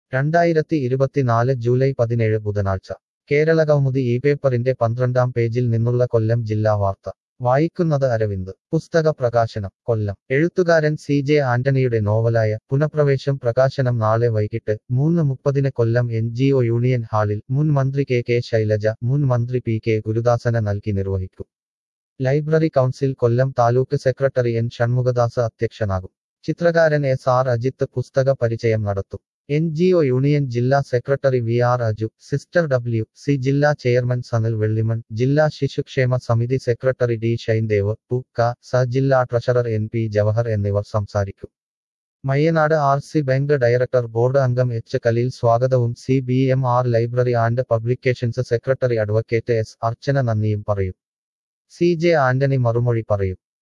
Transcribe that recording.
രണ്ടായിരത്തി ഇരുപത്തിനാല് ജൂലൈ പതിനേഴ് ബുധനാഴ്ച കേരളകൗമുദി ഈ പേപ്പറിന്റെ പന്ത്രണ്ടാം പേജിൽ നിന്നുള്ള കൊല്ലം ജില്ലാ വാർത്ത വായിക്കുന്നത് അരവിന്ദ് പുസ്തക പ്രകാശനം കൊല്ലം എഴുത്തുകാരൻ സി ജെ ആന്റണിയുടെ നോവലായ പുനഃപ്രവേശം പ്രകാശനം നാളെ വൈകിട്ട് മൂന്ന് മുപ്പതിന് Kollam N G O union ഹാളിൽ മുൻ മന്ത്രി കെ കെ ശൈലജ മുൻ മന്ത്രി പി കെ ഗുരുദാസന നൽകി നിർവഹിക്കും library council Kollam taluk secretary N Shanmughadas അധ്യക്ഷനാകും ചിത്രകാരൻ എസ് ആർ അജിത്ത് പുസ്തക പരിചയം നടത്തും എൻ ജി ഒ യൂണിയൻ ജില്ലാ secretary V R Aju sister W C ജില്ലാ ചെയർമാൻ സനിൽ വെള്ളിമൺ ജില്ലാ ശിശുക്ഷേമ സമിതി സെക്രട്ടറി ഡി ഷൈൻദേവ് പു ക സ ജില്ലാ ട്രഷറർ എൻ പി ജവഹർ എന്നിവർ സംസാരിക്കും Mayyanad R C bank director board അംഗം എച്ച് കലീൽ സ്വാഗതവും C B M R library and publications secretary advocate S Archana നന്ദിയും പറയും സി ജെ ആന്റണി മറുമൊഴി പറയും